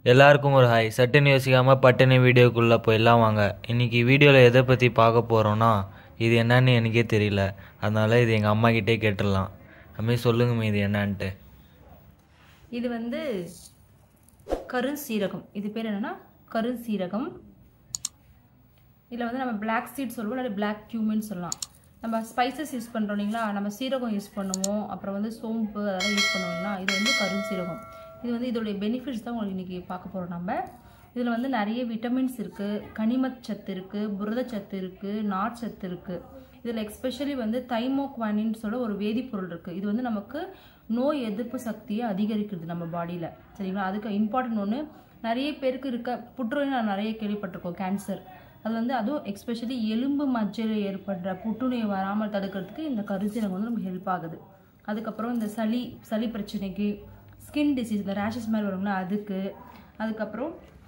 எல்லாருக்கும் ஒரு ஹாய் சட்டுன்னு யோசிக்காமல் பட்டுன்னு வீடியோக்குள்ளே போயிடலாம் வாங்க இன்றைக்கி வீடியோவில் எதை பற்றி பார்க்க போகிறோன்னா இது என்னன்னு எனக்கே தெரியல அதனால இது எங்கள் அம்மா கிட்டே கேட்டுடலாம் அம்மே சொல்லுங்கம்மா இது என்னன்ட்டு இது வந்து கருஞ்சீரகம் இது பேர் என்னன்னா கருஞ்சீரகம் இதில் வந்து நம்ம பிளாக் சீட் சொல்லுவோம் இல்லை பிளாக் கியூமின்னு சொல்லலாம் நம்ம ஸ்பைசஸ் யூஸ் பண்ணுறோம் இல்லைங்களா நம்ம சீரகம் யூஸ் பண்ணுவோம் அப்புறம் வந்து சோம்பு அதெல்லாம் யூஸ் பண்ணுவோம்னா இது வந்து கருஞ்சீரகம் இது வந்து இதோடைய பெனிஃபிட்ஸ் தான் உங்களுக்கு இன்றைக்கி பார்க்க போகிறோம் நம்ம இதில் வந்து நிறைய விட்டமின்ஸ் இருக்குது கனிமச்சத்து இருக்குது புரதச்சத்து இருக்குது நார்ச்சத்து இருக்குது இதில் எக்ஸ்பெஷலி வந்து தைமோக்வானின்னு சொல்ல ஒரு வேதிப்பொருள் இருக்குது இது வந்து நமக்கு நோய் எதிர்ப்பு சக்தியை அதிகரிக்கிறது நம்ம பாடியில் சரிங்களா அதுக்கு இம்பார்ட்டன்ட் ஒன்று நிறைய பேருக்கு இருக்க புற்றுநோய் நான் நிறைய கேள்விப்பட்டிருக்கோம் கேன்சர் அது வந்து அதுவும் எக்ஸ்பெஷலி எலும்பு மജ്ജையில் ஏற்படுற புற்றுநோய் வராமல் தடுக்கிறதுக்கு இந்த கருஞ்சீரகம் வந்து நமக்கு ஹெல்ப் ஆகுது அதுக்கப்புறம் இந்த சளி சளி பிரச்சனைக்கு ஸ்கின் டிசீஸ் இந்த ரேஷஸ் மாதிரி வரும்ல அதுக்கு அதுக்கப்புறம்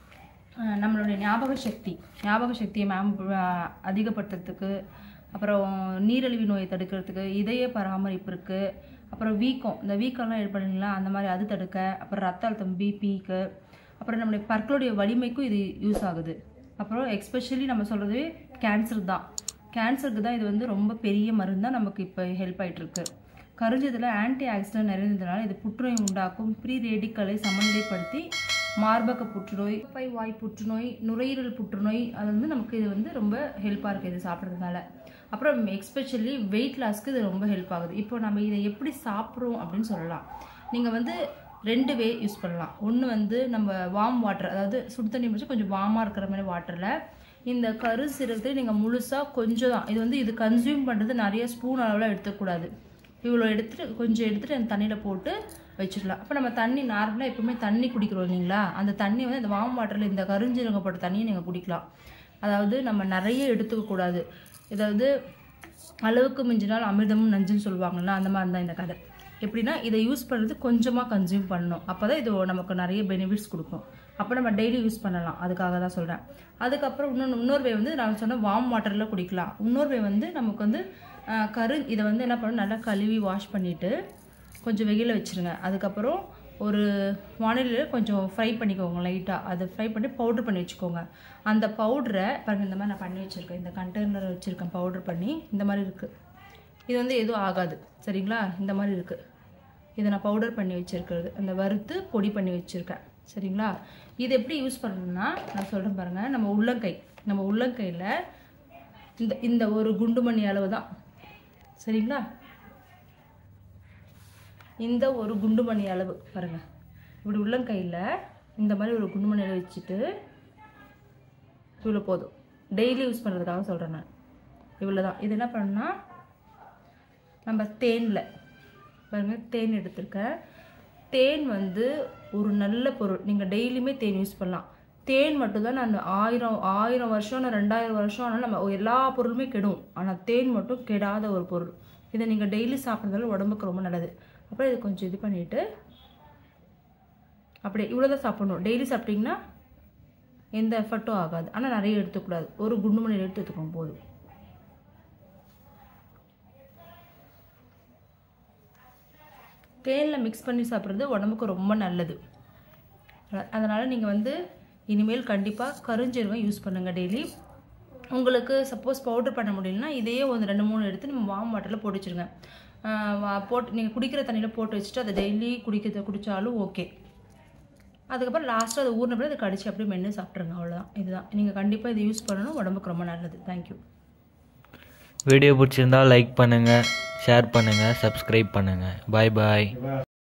அஹ், நம்மளுடைய ஞாபக சக்தி ஞாபக சக்தியை மேம் அதிகப்படுத்துறதுக்கு அப்புறம் நீரிழிவு நோயை தடுக்கிறதுக்கு இதய பராமரிப்பு இருக்குது அப்புறம் வீக்கம் இந்த வீக்கம்லாம் ஏற்படுங்களா அந்த மாதிரி அது தடுக்க அப்புறம் ரத்த அழுத்தம் பிபிக்கு அப்புறம் நம்மளுடைய பற்களுடைய வலிமைக்கும் இது யூஸ் ஆகுது அப்புறம் எக்ஸ்பெஷலி நம்ம சொல்கிறது கேன்சர் தான் கேன்சருக்கு தான் இது வந்து ரொம்ப பெரிய மருந்தாக நமக்கு இப்போ ஹெல்ப் ஆயிட்டு இருக்கு கருஞ்சத்தில் ஆன்டி ஆக்சிடென்ட் நிறைந்ததுனால இது புற்றுநோய் உண்டாக்கும் ப்ரீ ரேடிக்கலை சமநிலைப்படுத்தி மார்பக புற்றுநோய் பை வாய் புற்றுநோய் நுரையீரல் புற்றுநோய் அது வந்து நமக்கு இது வந்து ரொம்ப ஹெல்ப்பாக இருக்குது இது சாப்பிட்றதுனால அப்புறம் எக்ஸ்பெஷலி வெயிட் லாஸ்க்கு இது ரொம்ப ஹெல்ப் ஆகுது இப்போ நம்ம இதை எப்படி சாப்பிட்றோம் அப்படின்னு சொல்லலாம் நீங்கள் வந்து ரெண்டு வே யூஸ் பண்ணலாம் ஒன்று வந்து நம்ம வார்ம் வாட்டர் அதாவது சுடு தண்ணி முடிச்சு கொஞ்சம் வார்மாக இருக்கிற மாதிரி வாட்டரில் இந்த கரு சீரகத்தை நீங்கள் முழுசாக கொஞ்சம் தான் இது வந்து இது கன்சியூம் பண்ணுறது நிறைய ஸ்பூன் அளவில் எடுத்துக்கூடாது இவ்வளோ எடுத்துட்டு கொஞ்சம் எடுத்துட்டு அந்த தண்ணியில் போட்டு வச்சிடலாம் அப்போ நம்ம தண்ணி நார்மலாக எப்பவுமே தண்ணி குடிக்கிறோம் இல்லைங்களா அந்த தண்ணி வந்து இந்த வார்ம் வாட்டரில் இந்த கருஞ்சீரகம் போட்ட தண்ணியை நீங்கள் குடிக்கலாம் அதாவது நம்ம நிறைய எடுத்துக்க கூடாது இதாவது அளவுக்கு மிஞ்சினால் அமிர்தமும் நஞ்சுன்னு சொல்லுவாங்கல்ல அந்த மாதிரி தான் இந்த கதை எப்படின்னா இதை யூஸ் பண்ணுறது கொஞ்சமாக கன்சியூம் பண்ணணும் அப்போ தான் இது நமக்கு நிறைய பெனிஃபிட்ஸ் கொடுக்கும் அப்போ நம்ம டெய்லி யூஸ் பண்ணலாம் அதுக்காக தான் சொல்கிறேன் அதுக்கப்புறம் இன்னொன்று இன்னொரு வே வந்து நான் சொன்ன வார்ம் வாட்டரில் குடிக்கலாம் இன்னொரு வே வந்து நமக்கு வந்து ஆஹ், கரு இதை வந்து என்ன பண்ணணும் நல்லா கழுவி வாஷ் பண்ணிவிட்டு கொஞ்சம் வெயிலில் வச்சுருங்க அதுக்கப்புறம் ஒரு வானிலையில் கொஞ்சம் ஃப்ரை பண்ணிக்கோங்க லைட்டாக அதை ஃப்ரை பண்ணி பவுடர் பண்ணி வச்சுக்கோங்க அந்த பவுடரை பாருங்க இந்த மாதிரி நான் பண்ணி வச்சுருக்கேன் இந்த கண்டெய்னர் வச்சுருக்கேன் பவுடர் பண்ணி இந்த மாதிரி இருக்குது இது வந்து எதுவும் ஆகாது சரிங்களா இந்த மாதிரி இருக்குது இதை நான் பவுடர் பண்ணி வச்சுருக்கிறது அந்த வறுத்து பொடி பண்ணி வச்சுருக்கேன் சரிங்களா இது எப்படி யூஸ் பண்ணணும்னா நான் சொல்கிறேன் பாருங்கள் நம்ம உள்ளங்கை நம்ம உள்ளங்கையில் இந்த இந்த ஒரு குண்டுமணி அளவு தான் சரிங்களா இந்த ஒரு குண்டுமணி அளவு பாருங்க இப்படி உள்ளங்கையில் இந்த மாதிரி ஒரு குண்டுமணி அளவு வச்சுட்டு இவ்வளோ போதும் டெய்லி யூஸ் பண்ணுறதுக்காக சொல்கிறேன் நான் இவ்வளோ தான் இது என்ன பண்ணணும்னா நம்ம தேனில் பாருங்க தேன் எடுத்திருக்கேன் தேன் வந்து ஒரு நல்ல பொருள் நீங்கள் டெய்லியுமே தேன் யூஸ் பண்ணலாம் தேன் மட்டும்தான் நான் ஆயிரம் ஆயிரம் வருஷம் நான் ரெண்டாயிரம் வருஷம் ஆனாலும் நம்ம எல்லா பொருளுமே கெடும் ஆனால் தேன் மட்டும் கெடாத ஒரு பொருள் இதை நீங்கள் டெய்லி சாப்பிட்றதால உடம்புக்கு ரொம்ப நல்லது அப்புறம் இது கொஞ்சம் இது பண்ணிவிட்டு அப்படியே இவ்வளோதான் சாப்பிடணும் டெய்லி சாப்பிட்டீங்கன்னா எந்த எஃபர்ட்டும் ஆகாது ஆனால் நிறைய எடுத்துக்கூடாது ஒரு குண்டு மணி எடுத்து எடுத்துக்கோங்க போதும் தேனில் மிக்ஸ் பண்ணி சாப்பிட்றது உடம்புக்கு ரொம்ப நல்லது அதனால் நீங்கள் வந்து இனிமேல் கண்டிப்பாக கருஞ்சீரகம் யூஸ் பண்ணுங்கள் டெய்லி உங்களுக்கு சப்போஸ் பவுடர் பண்ண முடியலன்னா இதையே ஒரு ரெண்டு மூணு எடுத்து நம்ம வார்ம் வாட்டரில் போட்டு வச்சுருங்க ஆஹ் வா- போட்டு நீங்கள் குடிக்கிற தண்ணியில் போட்டு வச்சுட்டு அதை டெய்லி குடிக்கிறத குடித்தாலும் ஓகே அதுக்கப்புறம் லாஸ்ட்டாக அதை ஊறின பிறகு அதை கடிச்சு அப்படியே மென்று சாப்பிட்ருங்க அவ்வளோதான் இதுதான் நீங்கள் கண்டிப்பாக இதை யூஸ் பண்ணணும் உடம்புக்கு ரொம்ப நல்லது தேங்க்யூ வீடியோ பிடிச்சிருந்தா லைக் பண்ணுங்கள் ஷேர் பண்ணுங்கள் சப்ஸ்கிரைப் பண்ணுங்கள் பாய் பாய்